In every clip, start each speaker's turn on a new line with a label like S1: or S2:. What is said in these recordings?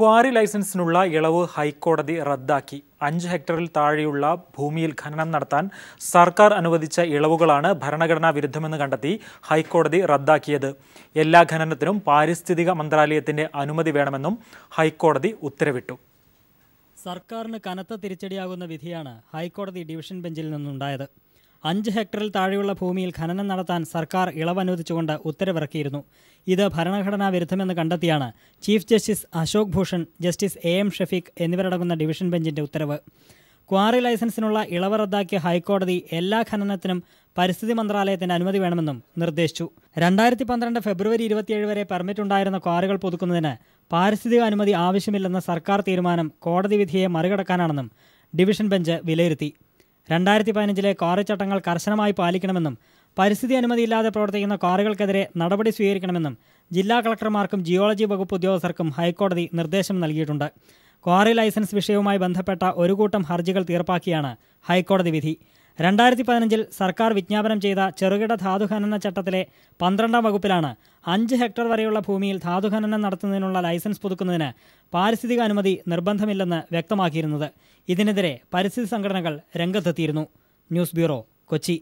S1: quarry ലൈസൻസിനുള്ള ഇളവ് ഹൈക്കോടതി റദ്ദാക്കി അഞ്ച് ഹെക്ടറിൽ താഴെയുള്ള ഭൂമിയിൽ ഖനനം നടത്താൻ സർക്കാർ അനുവദിച്ച ഇളവുകളാണ് ഭരണഘടനാ വിരുദ്ധമെന്ന് കണ്ടെത്തി ഹൈക്കോടതി റദ്ദാക്കിയത് എല്ലാ ഖനനത്തിനും പാരിസ്ഥിതിക മന്ത്രാലയത്തിന്റെ അനുമതി വേണമെന്നും ഹൈക്കോടതി ഉത്തരവിട്ടു
S2: സർക്കാരിന് കനത്ത തിരിച്ചടിയാകുന്ന വിധിയാണ് ഹൈക്കോടതി ഡിവിഷൻ ബെഞ്ചിൽ നിന്നുണ്ടായത് അഞ്ച് ഹെക്ടറിൽ താഴെയുള്ള ഭൂമിയിൽ ഖനനം നടത്താൻ സർക്കാർ ഇളവ് അനുവദിച്ചുകൊണ്ട് ഉത്തരവിറക്കിയിരുന്നു ഇത് ഭരണഘടനാ വിരുദ്ധമെന്ന് കണ്ടെത്തിയാണ് chief justice Ashok Bhushan justice A M Shafeeq എന്നിവരടങ്ങുന്ന ഡിവിഷൻ ബെഞ്ചിന്റെ ഉത്തരവ് ക്വാറി ലൈസൻസിനുള്ള ഇളവ് റദ്ദാക്കിയ ഹൈക്കോടതി എല്ലാ ഖനനത്തിനും പരിസ്ഥിതി മന്ത്രാലയത്തിന്റെ അനുമതി വേണമെന്നും നിർദ്ദേശിച്ചു രണ്ടായിരത്തി പന്ത്രണ്ട് ഫെബ്രുവരി ഇരുപത്തിയേഴ് വരെ പെർമിറ്റ് ഉണ്ടായിരുന്ന ക്വാറികൾ പുതുക്കുന്നതിന് പാരിസ്ഥിതിക അനുമതി ആവശ്യമില്ലെന്ന സർക്കാർ തീരുമാനം കോടതി വിധിയെ മറികടക്കാനാണെന്നും ഡിവിഷൻ ബെഞ്ച് വിലയിരുത്തി രണ്ടായിരത്തി പതിനഞ്ചിലെ ക്വാറി ചട്ടങ്ങൾ കർശനമായി പാലിക്കണമെന്നും പരിസ്ഥിതി അനുമതിയില്ലാതെ പ്രവർത്തിക്കുന്ന ക്വാറികൾക്കെതിരെ നടപടി സ്വീകരിക്കണമെന്നും ജില്ലാ കളക്ടർമാർക്കും ജിയോളജി വകുപ്പ് ഉദ്യോഗസ്ഥർക്കും ഹൈക്കോടതി നിർദ്ദേശം നൽകിയിട്ടുണ്ട് ക്വാറി ലൈസൻസ് വിഷയവുമായി ബന്ധപ്പെട്ട ഒരു കൂട്ടം ഹർജികൾ തീർപ്പാക്കിയാണ് ഹൈക്കോടതി വിധി രണ്ടായിരത്തി പതിനഞ്ചിൽ സർക്കാർ വിജ്ഞാപനം ചെയ്ത ചെറുകിട ധാതുഖനന ചട്ടത്തിലെ പന്ത്രണ്ടാം വകുപ്പിലാണ് അഞ്ച് ഹെക്ടർ വരെയുള്ള ഭൂമിയിൽ ധാതുഖനനം നടത്തുന്നതിനുള്ള ലൈസൻസ് പുതുക്കുന്നതിന് പാരിസ്ഥിതിക അനുമതി നിർബന്ധമില്ലെന്ന് വ്യക്തമാക്കിയിരുന്നത് ഇതിനെതിരെ പരിസ്ഥിതി സംഘടനകൾ രംഗത്തെത്തിയിരുന്നു ന്യൂസ് ബ്യൂറോ കൊച്ചി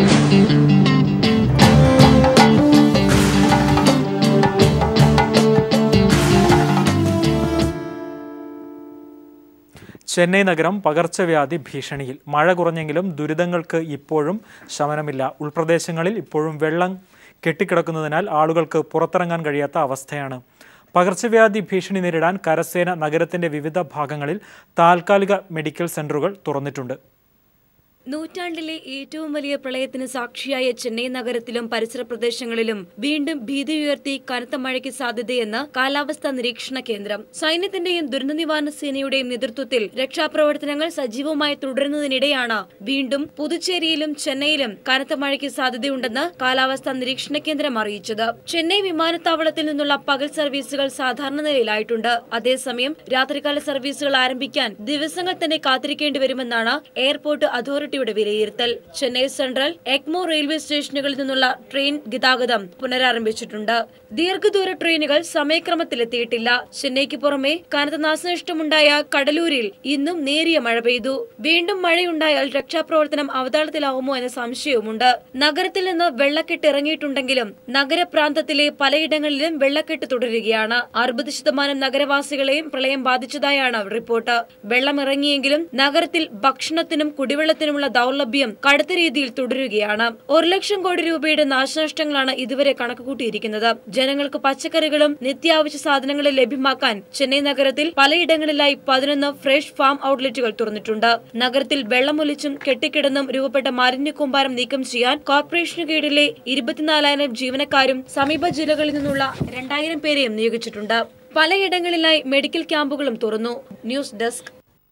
S1: ചെന്നൈ നഗരം പകർച്ചവ്യാധി ഭീഷണിയിൽ മഴ കുറഞ്ഞെങ്കിലും ദുരിതങ്ങൾക്ക് ഇപ്പോഴും ശമനമില്ല ഉൾപ്രദേശങ്ങളിൽ ഇപ്പോഴും വെള്ളം കെട്ടിക്കിടക്കുന്നതിനാൽ ആളുകൾക്ക് പുറത്തിറങ്ങാൻ കഴിയാത്ത അവസ്ഥയാണ് പകർച്ചവ്യാധി ഭീഷണി നേരിടാൻ കരസേന നഗരത്തിന്റെ വിവിധ ഭാഗങ്ങളിൽ താൽക്കാലിക മെഡിക്കൽ സെന്ററുകൾ തുറന്നിട്ടുണ്ട്
S3: നൂറ്റാണ്ടിലെ ഏറ്റവും വലിയ പ്രളയത്തിന് സാക്ഷിയായ ചെന്നൈ നഗരത്തിലും പരിസര പ്രദേശങ്ങളിലും വീണ്ടും ഭീതി ഉയർത്തി കനത്ത മഴയ്ക്ക് സാധ്യതയെന്ന് കാലാവസ്ഥാ നിരീക്ഷണ കേന്ദ്രം സൈന്യത്തിന്റെയും ദുരന്ത നിവാരണ സേനയുടെയും നേതൃത്വത്തിൽ രക്ഷാപ്രവർത്തനങ്ങൾ സജീവമായി തുടരുന്നതിനിടെയാണ് വീണ്ടും പുതുച്ചേരിയിലും ചെന്നൈയിലും കനത്ത മഴയ്ക്ക് സാധ്യതയുണ്ടെന്ന് കാലാവസ്ഥാ നിരീക്ഷണ കേന്ദ്രം അറിയിച്ചത് ചെന്നൈ വിമാനത്താവളത്തിൽ നിന്നുള്ള പകൽ സർവീസുകൾ സാധാരണ നിലയിലായിട്ടുണ്ട് അതേസമയം രാത്രികാല സർവീസുകൾ ആരംഭിക്കാൻ ദിവസങ്ങൾ തന്നെ കാത്തിരിക്കേണ്ടി വരുമെന്നാണ് എയർപോർട്ട് അതോറിറ്റി അതോറിറ്റിയുടെ വിലയിരുത്തൽ ചെന്നൈ സെൻട്രൽ എക്മോ റെയിൽവേ സ്റ്റേഷനുകളിൽ നിന്നുള്ള ട്രെയിൻ ഗതാഗതം പുനരാരംഭിച്ചിട്ടുണ്ട് ദീർഘദൂര ട്രെയിനുകൾ സമയക്രമത്തിലെത്തിയിട്ടില്ല ചെന്നൈക്ക് പുറമെ കനത്ത നാശനഷ്ടമുണ്ടായ കടലൂരിൽ ഇന്നും നേരിയ മഴ പെയ്തു വീണ്ടും മഴയുണ്ടായാൽ രക്ഷാപ്രവർത്തനം അവതാളത്തിലാവുമോ എന്ന സംശയവുമുണ്ട് നഗരത്തിൽ നിന്ന് വെള്ളക്കെട്ട് ഇറങ്ങിയിട്ടുണ്ടെങ്കിലും നഗരപ്രാന്തത്തിലെ പലയിടങ്ങളിലും വെള്ളക്കെട്ട് തുടരുകയാണ് അറുപത് ശതമാനം നഗരവാസികളെയും പ്രളയം ബാധിച്ചതായാണ് റിപ്പോർട്ട് വെള്ളം ഇറങ്ങിയെങ്കിലും നഗരത്തിൽ ഭക്ഷണത്തിനും കുടിവെള്ളത്തിനുമുള്ള ദൗർലഭ്യം കടുത്ത രീതിയിൽ തുടരുകയാണ് ഒരു ലക്ഷം കോടി രൂപയുടെ നാശനഷ്ടങ്ങളാണ് ഇതുവരെ കണക്കുകൂട്ടിയിരിക്കുന്നത് ജനങ്ങൾക്ക് പച്ചക്കറികളും നിത്യാവശ്യ സാധനങ്ങളും ലഭ്യമാക്കാൻ ചെന്നൈ നഗരത്തിൽ പലയിടങ്ങളിലായി പതിനൊന്ന് ഫ്രഷ് ഫാം ഔട്ട്ലെറ്റുകൾ തുറന്നിട്ടുണ്ട് നഗരത്തിൽ വെള്ളമൊലിച്ചും കെട്ടിക്കിടന്നും രൂപപ്പെട്ട മാലിന്യ കൂമ്പാരം നീക്കം ചെയ്യാൻ കോർപ്പറേഷന് കീഴിലെ ഇരുപത്തിനാലായിരം ജീവനക്കാരും സമീപ ജില്ലകളിൽ നിന്നുള്ള രണ്ടായിരം പേരെയും നിയോഗിച്ചിട്ടുണ്ട് പലയിടങ്ങളിലായി മെഡിക്കൽ ക്യാമ്പുകളും തുറന്നു ന്യൂസ് ഡെസ്ക്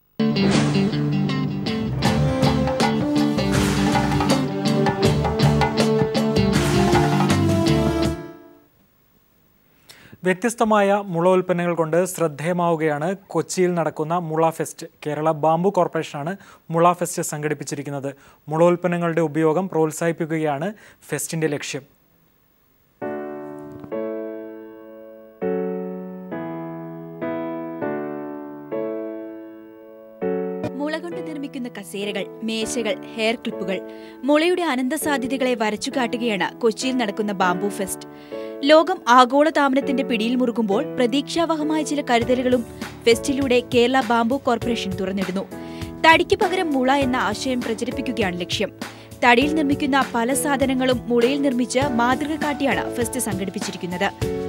S1: വ്യത്യസ്തമായ മുള ഉൽപ്പന്നങ്ങൾ കൊണ്ട് ശ്രദ്ധേയമാവുകയാണ് കൊച്ചിയിൽ നടക്കുന്ന മുള ഫെസ്റ്റ് കേരള ബാംബു കോർപ്പറേഷനാണ് മുള ഫെസ്റ്റ് സംഘടിപ്പിച്ചിരിക്കുന്നത് മുള ഉൽപ്പന്നങ്ങളുടെ ഉപയോഗം പ്രോത്സാഹിപ്പിക്കുകയാണ് ഫെസ്റ്റിന്റെ ലക്ഷ്യം
S4: മുള കൊണ്ട് നിർമ്മിക്കുന്ന കസേരകൾ മേശകൾ ഹെയർ ക്ലിപ്പുകൾ മുളയുടെ അനന്ത സാധ്യതകളെ വരച്ചു കാട്ടുകയാണ് കൊച്ചിയിൽ നടക്കുന്ന ബാംബു ഫെസ്റ്റ് ലോകം ആഗോളതാപനത്തിന്റെ പിടിയിൽ മുറുകുമ്പോൾ പ്രതീക്ഷാവഹമായ ചില കരുതലുകളും ഫെസ്റ്റിലൂടെ കേരള ബാംബു കോർപ്പറേഷൻ തുറന്നിടുന്നു തടിക്ക് പകരം മുള എന്ന ആശയം പ്രചരിപ്പിക്കുകയാണ് ലക്ഷ്യം തടിയിൽ നിർമ്മിക്കുന്ന പല സാധനങ്ങളും മുളയിൽ നിർമ്മിച്ച് മാതൃക കാട്ടിയാണ് ഫെസ്റ്റ് സംഘടിപ്പിച്ചിരിക്കുന്നത്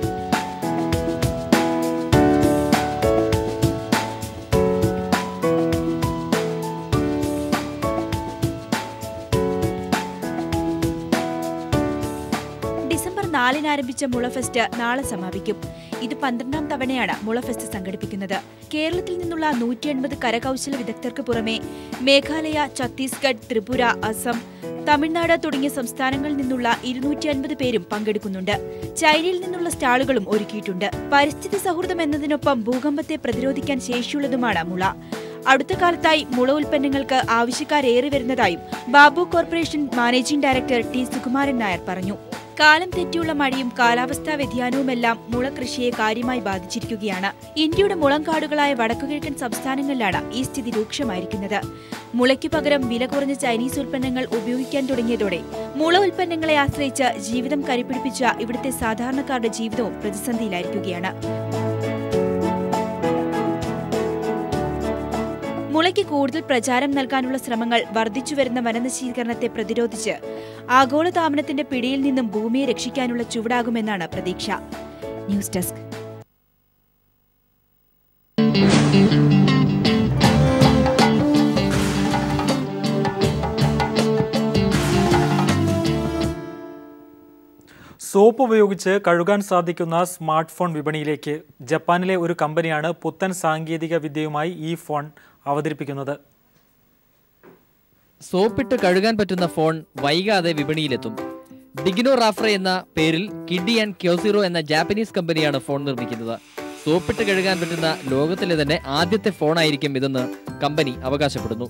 S4: ഡിസംബർ നാലിന് ആരംഭിച്ച മുള ഫെസ്റ്റ് നാളെ സമാപിക്കും ഇത് പന്ത്രണ്ടാം തവണയാണ് മുള ഫെസ്റ്റ് സംഘടിപ്പിക്കുന്നത് കേരളത്തിൽ നിന്നുള്ള നൂറ്റി എൺപത് കരകൗശല വിദഗ്ധർക്ക് പുറമെ മേഘാലയ ഛത്തീസ്ഗഡ് ത്രിപുര അസം തമിഴ്നാട് തുടങ്ങിയ സംസ്ഥാനങ്ങളിൽ നിന്നുള്ള ഇരുന്നൂറ്റി അൻപത് പേരും പങ്കെടുക്കുന്നുണ്ട് ചൈനയിൽ നിന്നുള്ള സ്റ്റാളുകളും ഒരുക്കിയിട്ടുണ്ട് പരിസ്ഥിതി സൗഹൃദം എന്നതിനൊപ്പം ഭൂകമ്പത്തെ പ്രതിരോധിക്കാൻ ശേഷിയുള്ളതുമാണ് മുള അടുത്ത കാലത്തായി മുള ഉൽപ്പന്നങ്ങൾക്ക് ആവശ്യക്കാരേറി വരുന്നതായും ബാബു corporation managing director T Sukumaran Nair പറഞ്ഞു കാലം തെറ്റിയുള്ള മഴയും കാലാവസ്ഥാ വ്യതിയാനവുമെല്ലാം മുള കൃഷിയെ കാര്യമായി ബാധിച്ചിരിക്കുകയാണ് ഇന്ത്യയുടെ മുളങ്കാടുകളായ വടക്കുകിഴക്കൻ സംസ്ഥാനങ്ങളിലാണ് ഈ സ്ഥിതി രൂക്ഷമായിരിക്കുന്നത് മുളയ്ക്കു പകരം വില കുറഞ്ഞ ചൈനീസ് ഉൽപ്പന്നങ്ങൾ ഉപയോഗിക്കാൻ തുടങ്ങിയതോടെ മുള ഉൽപ്പന്നങ്ങളെ ആശ്രയിച്ച് ജീവിതം കരിപ്പിടിപ്പിച്ച ഇവിടുത്തെ സാധാരണക്കാരുടെ ജീവിതവും പ്രതിസന്ധിയിലായിരിക്കുകയാണ് മുളയ്ക്ക് കൂടുതൽ പ്രചാരം നൽകാനുള്ള ശ്രമങ്ങൾ വർദ്ധിച്ചുവരുന്ന വനനശീകരണത്തെ പ്രതിരോധിച്ച് ആഗോളതാപനത്തിന്റെ പിടിയിൽ നിന്നും ഭൂമിയെ രക്ഷിക്കാനുള്ള ചുവടാകുമെന്നാണ് പ്രതീക്ഷ ന്യൂസ് ഡെസ്ക്
S1: സോപ്പ് ഉപയോഗിച്ച് കഴുകാൻ സാധിക്കുന്ന സ്മാർട്ട് ഫോൺ വിപണിയിലേക്ക് ജപ്പാനിലെ ഒരു കമ്പനിയാണ് പുത്തൻ സാങ്കേതിക വിദ്യയുമായി ഈ ഫോൺ അവതരിപ്പിക്കുന്നത്
S5: സോപ്പിട്ട് കഴുകാൻ പറ്റുന്ന ഫോൺ വൈകാതെ വിപണിയിലെത്തും ഡിഗ്നോ റാഫ്രെ എന്ന പേരിൽ കിഡി ആൻഡ് ക്യോസിറോ എന്ന ജാപ്പനീസ് കമ്പനിയാണ് ഫോൺ നിർമ്മിക്കുന്നത് സോപ്പിട്ട് കഴുകാൻ പറ്റുന്ന ലോകത്തിലെ തന്നെ ആദ്യത്തെ ഫോണായിരിക്കും ഇതെന്ന് കമ്പനി അവകാശപ്പെടുന്നു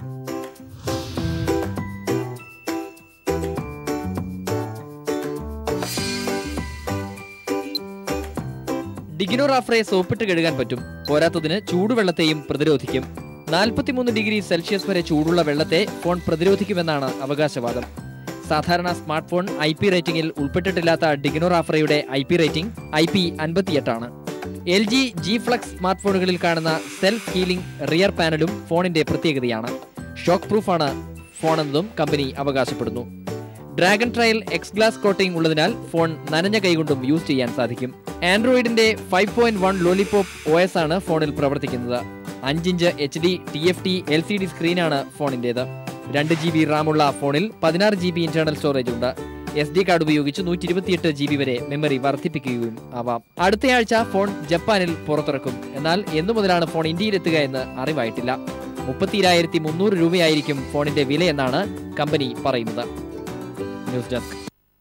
S5: ഡിഗ്നോ റാഫ്രെ സോപ്പിട്ട് കഴുകാൻ പറ്റും പോരാത്തതിന് ചൂടുവെള്ളത്തെയും പ്രതിരോധിക്കും നാൽപ്പത്തിമൂന്ന് ഡിഗ്രി സെൽഷ്യസ് വരെ ചൂടുള്ള വെള്ളത്തെ ഫോൺ പ്രതിരോധിക്കുമെന്നാണ് അവകാശവാദം സാധാരണ സ്മാർട്ട് ഫോൺ ഐ പി റേറ്റിംഗിൽ ഉൾപ്പെട്ടിട്ടില്ലാത്ത ഡിഗ്നോ റാഫ്രയുടെ I P rating I P അൻപത്തിയെട്ടാണ് L G G flex smart ഫോണുകളിൽ കാണുന്ന സെൽഫ് ഹീലിംഗ് റിയർ പാനലും ഫോണിന്റെ പ്രത്യേകതയാണ് ഷോക്ക് പ്രൂഫാണ് ഫോണെന്നതും കമ്പനി അവകാശപ്പെടുന്നു dragon trail X glass coating ഉള്ളതിനാൽ ഫോൺ നനഞ്ഞ കൈകൊണ്ടും യൂസ് ചെയ്യാൻ സാധിക്കും ആൻഡ്രോയിഡിന്റെ five point one lollipop O S ആണ് ഫോണിൽ പ്രവർത്തിക്കുന്നത് അഞ്ചിഞ്ച് H D T F T L C D സ്ക്രീനാണ് ഫോണിന്റേത് രണ്ട് ജി ബി റാമുള്ള ഫോണിൽ പതിനാറ് ജി ബി ഇന്റേണൽ സ്റ്റോറേജ് ഉണ്ട് എസ് ഡി കാർഡ് ഉപയോഗിച്ച് നൂറ്റി ഇരുപത്തിയെട്ട് ജി ബി വരെ മെമ്മറി വർദ്ധിപ്പിക്കുകയും ആവാം അടുത്തയാഴ്ച ഫോൺ ജപ്പാനിൽ പുറത്തിറക്കും എന്നാൽ എന്നു മുതലാണ് ഫോൺ ഇന്ത്യയിലെത്തുക എന്ന് അറിവായിട്ടില്ല മുപ്പത്തിരായിരത്തി മുന്നൂറ് രൂപയായിരിക്കും ഫോണിന്റെ വിലയെന്നാണ് കമ്പനി പറയുന്നത് ന്യൂസ് ഡെസ്ക്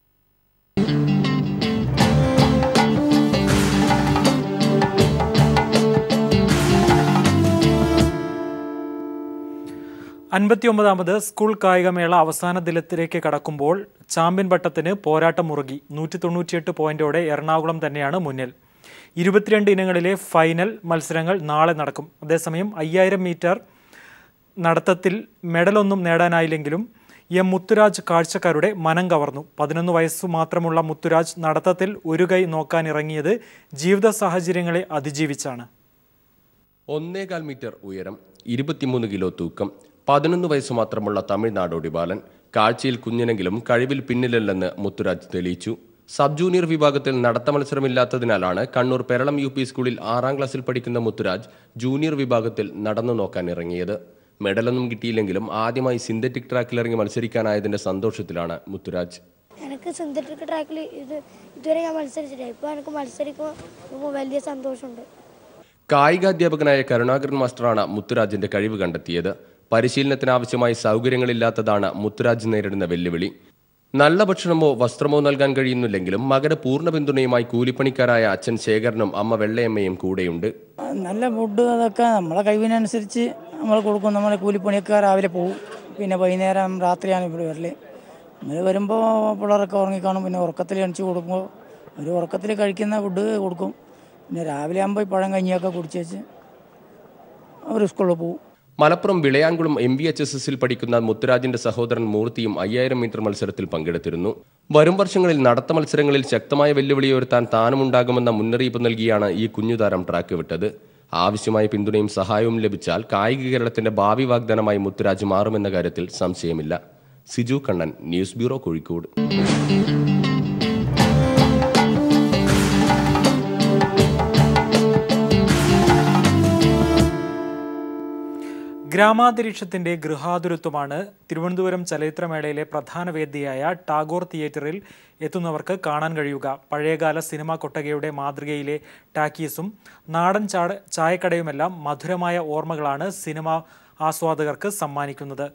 S1: അൻപത്തിയൊമ്പതാമത് സ്കൂൾ കായികമേള അവസാന ദിനത്തിലേക്ക് കടക്കുമ്പോൾ ചാമ്പ്യൻ പട്ടത്തിന് പോരാട്ടം മുറുകി നൂറ്റി തൊണ്ണൂറ്റിയെട്ട് പോയിന്റോടെ എറണാകുളം തന്നെയാണ് മുന്നിൽ ഇരുപത്തിരണ്ട് ഇനങ്ങളിലെ ഫൈനൽ മത്സരങ്ങൾ നാളെ നടക്കും അതേസമയം അയ്യായിരം മീറ്റർ നടത്തത്തിൽ മെഡലൊന്നും നേടാനായില്ലെങ്കിലും എം മുത്തുരാജ് കാഴ്ചക്കാരുടെ മനം കവർന്നു പതിനൊന്ന് വയസ്സു മാത്രമുള്ള മുത്തുരാജ് നടത്തത്തിൽ ഒരു കൈ നോക്കാനിറങ്ങിയത് ജീവിത സാഹചര്യങ്ങളെ അതിജീവിച്ചാണ്
S6: ഒന്നേകാൽ മീറ്റർ ഉയരം ഇരുപത്തിമൂന്ന് കിലോ തൂക്കം പതിനൊന്ന് വയസ്സ് മാത്രമുള്ള തമിഴ്നാടോടി ബാലൻ കാഴ്ചയിൽ കുഞ്ഞിനെങ്കിലും കഴിവിൽ പിന്നിലല്ലെന്ന് മുത്തുരാജ് തെളിയിച്ചു സബ് ജൂനിയർ വിഭാഗത്തിൽ നടത്ത മത്സരമില്ലാത്തതിനാലാണ് കണ്ണൂർ പെരളം യു പി സ്കൂളിൽ ആറാം ക്ലാസ്സിൽ പഠിക്കുന്ന മുത്തുരാജ് ജൂനിയർ വിഭാഗത്തിൽ നടന്നു നോക്കാൻ ഇറങ്ങിയത് മെഡലൊന്നും കിട്ടിയില്ലെങ്കിലും ആദ്യമായി സിന്തറ്റിക് ട്രാക്കിലിറങ്ങി മത്സരിക്കാനായതിന്റെ സന്തോഷത്തിലാണ് മുത്തുരാജ്
S7: എനിക്ക് സിന്തറ്റിക് ട്രാക്കിൽ ഇത് ഇതുവരെ ഞാൻ മത്സരിച്ചിട്ടില്ല ഇപ്പോൾ എനിക്ക് മത്സരിക്കുമ്പോൾ വലിയ സന്തോഷമുണ്ട്
S6: കായികാധ്യാപകനായ കരുണാകരൻ മാസ്റ്ററാണ് മുത്തുരാജിന്റെ കഴിവ് കണ്ടെത്തിയത് പരിശീലനത്തിന് ആവശ്യമായി സൗകര്യങ്ങളില്ലാത്തതാണ് മുത്തുരാജ് നേരിടുന്ന വെല്ലുവിളി നല്ല ഭക്ഷണമോ വസ്ത്രമോ നൽകാൻ കഴിയുന്നില്ലെങ്കിലും മകന് പൂർണ്ണ പിന്തുണയുമായി കൂലിപ്പണിക്കാരായ അച്ഛൻ ശേഖരനും അമ്മ വെള്ളയമ്മയും കൂടെയുണ്ട്
S8: നല്ല ഫുഡ് അതൊക്കെ നമ്മളെ കഴിവിനനുസരിച്ച് നമ്മൾ കൊടുക്കും നമ്മളെ കൂലിപ്പണിയൊക്കെ രാവിലെ പോകും പിന്നെ വൈകുന്നേരം രാത്രിയാണ് ഇവിടെ വരല് നമ്മൾ വരുമ്പോൾ പിള്ളേരൊക്കെ ഉറങ്ങിക്കാണും പിന്നെ ഉറക്കത്തിൽ എണിച്ച് കൊടുക്കുമ്പോൾ ഒരു ഉറക്കത്തിൽ കഴിക്കുന്ന ഫുഡ് കൊടുക്കും പിന്നെ രാവിലെ ആകുമ്പോൾ ഈ പഴം കഞ്ഞിയൊക്കെ കുടിച്ച് വെച്ച് അവർ സ്കൂളിൽ പോകും
S6: Malappuram Vilayankulam M B H S എസിൽ പഠിക്കുന്ന മുത്തുരാജിന്റെ സഹോദരൻ മൂർത്തിയും അയ്യായിരം മീറ്റർ മത്സരത്തിൽ പങ്കെടുത്തിരുന്നു വരും വർഷങ്ങളിൽ നടത്ത മത്സരങ്ങളിൽ ശക്തമായ വെല്ലുവിളി ഉയർത്താൻ താനുമുണ്ടാകുമെന്ന മുന്നറിയിപ്പ് നൽകിയാണ് ഈ കുഞ്ഞുതാരം ട്രാക്ക് വിട്ടത് ആവശ്യമായ പിന്തുണയും സഹായവും ലഭിച്ചാൽ കായിക കേരളത്തിന്റെ ഭാവി വാഗ്ദാനമായി മുത്തുരാജ് മാറുമെന്ന കാര്യത്തിൽ സംശയമില്ല സിജു കണ്ണൻ ന്യൂസ് ബ്യൂറോ കോഴിക്കോട്
S1: ഗ്രാമാന്തരീക്ഷത്തിന്റെ ഗൃഹാതുരത്വമാണ് തിരുവനന്തപുരം ചലച്ചിത്രമേളയിലെ പ്രധാന വേദിയായ ടാഗോർ തിയേറ്ററിൽ എത്തുന്നവർക്ക് കാണാൻ കഴിയുക പഴയകാല സിനിമാ കൊട്ടകയുടെ മാതൃകയിലെ ടാക്കീസും നാടൻ ചാട ചായക്കടയുമെല്ലാം മധുരമായ ഓർമ്മകളാണ് സിനിമ ആസ്വാദകർക്ക് സമ്മാനിക്കുന്നത്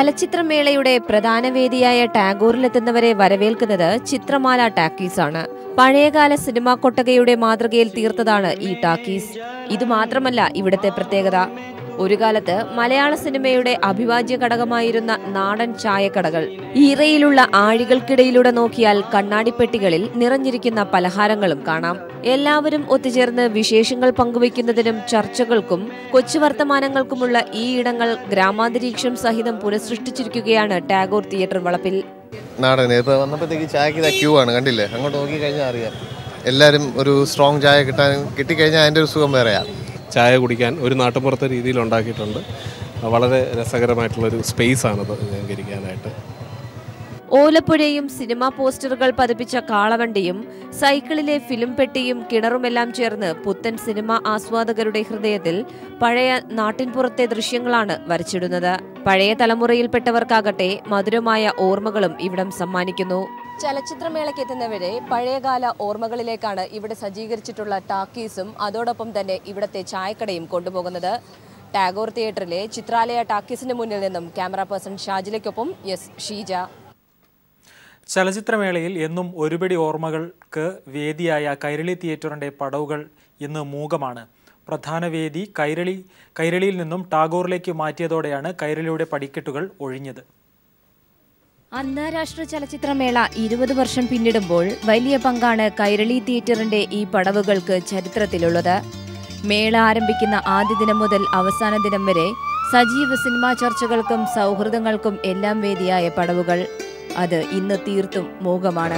S9: ചലച്ചിത്രമേളയുടെ പ്രധാന വേദിയായ ടാഗോറിലെത്തുന്നവരെ വരവേൽക്കുന്നത് ചിത്രമാല ടാക്കീസാണ് പഴയകാല സിനിമാ കൊട്ടകയുടെ മാതൃകയിൽ തീർത്തതാണ് ഈ ടാക്കീസ് ഇത് മാത്രമല്ല ഇവിടുത്തെ പ്രത്യേകത ഒരു കാലത്ത് മലയാള സിനിമയുടെ അഭിവാജ്യ ഘടകമായിരുന്ന നാടൻ ചായക്കടകൾ ഈറയിലുള്ള ആഴികൾക്കിടയിലൂടെ നോക്കിയാൽ കണ്ണാടിപ്പെട്ടികളിൽ നിറഞ്ഞിരിക്കുന്ന പലഹാരങ്ങളും കാണാം എല്ലാവരും ഒത്തുചേർന്ന് വിശേഷങ്ങൾ പങ്കുവയ്ക്കുന്നതിനും ചർച്ചകൾക്കും കൊച്ചു വർത്തമാനങ്ങൾക്കുമുള്ള ഈ ഇടങ്ങൾ ഗ്രാമാന്തരീക്ഷം സഹിതം പുനഃസൃഷ്ടിച്ചിരിക്കുകയാണ് ടാഗോർ തിയേറ്റർ വളപ്പിൽ
S10: നാടൻ ഇപ്പോൾ വന്നപ്പോഴത്തേക്ക് ചായക്ക് ഇതാ ക്യൂ ആണ് കണ്ടില്ലേ അങ്ങോട്ട് നോക്കി കഴിഞ്ഞാൽ അറിയാം എല്ലാവരും ഒരു സ്ട്രോങ് ചായ കിട്ടാൻ കിട്ടിക്കഴിഞ്ഞാൽ അതിൻ്റെ ഒരു സുഖം വേറെയാ
S11: ചായ കുടിക്കാൻ ഒരു നാട്ടുപുറത്തെ രീതിയിൽ ഉണ്ടാക്കിയിട്ടുണ്ട് വളരെ രസകരമായിട്ടുള്ളൊരു സ്പേസ് ആണത് ഞങ്ങൾക്ക് ഇരിക്കാനായിട്ട്
S9: ഓലപ്പുഴയും സിനിമാ പോസ്റ്ററുകൾ പതിപ്പിച്ച കാളവണ്ടിയും സൈക്കിളിലെ ഫിലിം പെട്ടിയും കിണറുമെല്ലാം ചേർന്ന് പുത്തൻ സിനിമാ ആസ്വാദകരുടെ ഹൃദയത്തിൽ പഴയ നാട്ടിൻപുറത്തെ ദൃശ്യങ്ങളാണ് വരച്ചിടുന്നത് പഴയ തലമുറയിൽപ്പെട്ടവർക്കാകട്ടെ മധുരമായ ഓർമ്മകളും ഇവിടം സമ്മാനിക്കുന്നു ചലച്ചിത്രമേളയ്ക്ക് എത്തുന്നവരെ പഴയകാല ഓർമ്മകളിലേക്കാണ് ഇവിടെ സജ്ജീകരിച്ചിട്ടുള്ള ടാക്കീസും അതോടൊപ്പം തന്നെ ഇവിടത്തെ ചായക്കടയും കൊണ്ടുപോകുന്നത് ടാഗോർ തിയേറ്ററിലെ ചിത്രാലയ ടാക്കീസിന് മുന്നിൽ നിന്നും ക്യാമറ പേഴ്സൺ ഷാജിലയ്ക്കൊപ്പം എസ് ഷീജ
S1: ചലച്ചിത്രമേളയിൽ എന്നും ഒരുപിടി ഓർമ്മകൾക്ക് വേദിയായ കൈരളി തിയേറ്ററിൻ്റെ പടവുകൾ ഇന്ന് മൂകമാണ് പ്രധാന വേദി കൈരളി കൈരളിയിൽ നിന്നും ടാഗോറിലേക്ക് മാറ്റിയതോടെയാണ് കൈരളിയുടെ പടിക്കെട്ടുകൾ ഒഴിഞ്ഞത്
S9: അന്താരാഷ്ട്ര ചലച്ചിത്രമേള ഇരുപത് വർഷം പിന്നിടുമ്പോൾ വലിയ പങ്കാണ് കൈരളി തിയേറ്ററിന്റെ ഈ പടവുകൾക്ക് ചരിത്രത്തിലുള്ളത് മേള ആരംഭിക്കുന്ന ആദ്യ ദിനം മുതൽ അവസാന ദിനം വരെ സജീവ സിനിമാ ചർച്ചകൾക്കും സൗഹൃദങ്ങൾക്കും എല്ലാം വേദിയായ പടവുകൾ അത് ഇന്ന് തീർത്തും മൂകമാണ്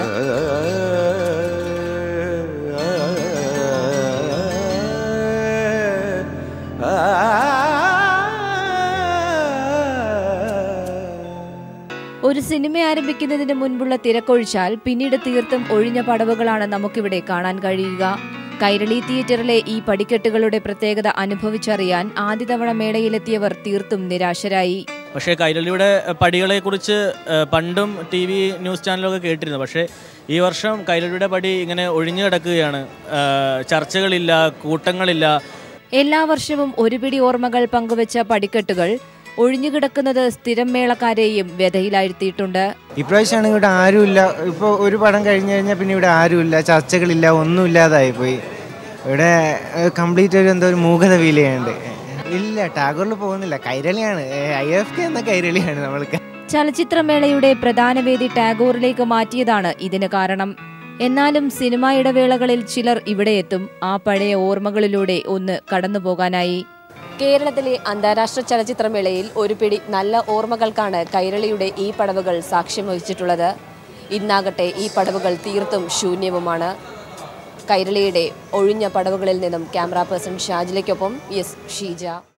S9: ഒരു സിനിമ ആരംഭിക്കുന്നതിന് മുൻപുള്ള തിരക്കൊഴിച്ചാൽ പിന്നീട് തീർത്തും ഒഴിഞ്ഞ പടവുകളാണ് നമുക്കിവിടെ കാണാൻ കഴിയുക കൈരളി തിയേറ്ററിലെ ഈ പടിക്കെട്ടുകളുടെ പ്രത്യേകത അനുഭവിച്ചറിയാൻ ആദ്യ തവണ മേളയിലെത്തിയവർ തീർത്തും നിരാശരായി
S12: പക്ഷേ കൈരളിയുടെ പടികളെക്കുറിച്ച് ഏഹ്, പണ്ടും ടി വി ന്യൂസ് ചാനലൊക്കെ കേട്ടിരുന്നു പക്ഷേ ഈ വർഷം കൈരളിയുടെ പടി ഇങ്ങനെ ഒഴിഞ്ഞു കിടക്കുകയാണ് ഏഹ്, ചർച്ചകളില്ല കൂട്ടങ്ങളില്ല
S9: എല്ലാ വർഷവും ഒരു പിടി ഓർമ്മകൾ പങ്കുവച്ച പടിക്കെട്ടുകൾ ഒഴിഞ്ഞുകിടക്കുന്നത് സ്ഥിരം മേളക്കാരെയും വ്യതയിലാഴ്ത്തിയിട്ടുണ്ട്
S13: ഇപ്രാവശ്യമാണ് ഇവിടെ ആരുമില്ല ഇപ്പോൾ ഒരു പടം കഴിഞ്ഞു കഴിഞ്ഞാൽ പിന്നെ ഇവിടെ ആരുമില്ല ചർച്ചകളില്ല ഒന്നുമില്ലാതായി പോയി ഇവിടെ കംപ്ലീറ്റ് ഒരു എന്തോ ഒരു മൂകത ഫീൽ ചെയ്യുന്നുണ്ട് ഇല്ല ടാഗോറിൽ പോകുന്നില്ല കൈരളിയാണ് ഐ എഫ് കെ എന്ന കൈരളിയാണ് നമ്മൾക്ക്
S9: ചലച്ചിത്രമേളയുടെ പ്രധാന വേദി ടാഗോറിലേക്ക് മാറ്റിയതാണ് ഇതിന് കാരണം എന്നാലും സിനിമാ ഇടവേളകളിൽ ചിലർ ഇവിടെ എത്തും ആ പഴയ ഓർമ്മകളിലൂടെ ഒന്ന് കടന്നുപോകാനായി കേരളത്തിലെ അന്താരാഷ്ട്ര ചലച്ചിത്രമേളയിൽ ഒരു പിടി നല്ല ഓർമ്മകൾക്കാണ് കൈരളിയുടെ ഈ പടവുകൾ സാക്ഷ്യം വഹിച്ചിട്ടുള്ളത് ഇന്നാകട്ടെ ഈ പടവുകൾ തീർത്തും ശൂന്യവുമാണ് കൈരളിയുടെ ഒഴിഞ്ഞ പടവുകളിൽ നിന്നും ക്യാമറ പേഴ്സൺ ഷാജിലയ്ക്കൊപ്പം എസ് ഷീജ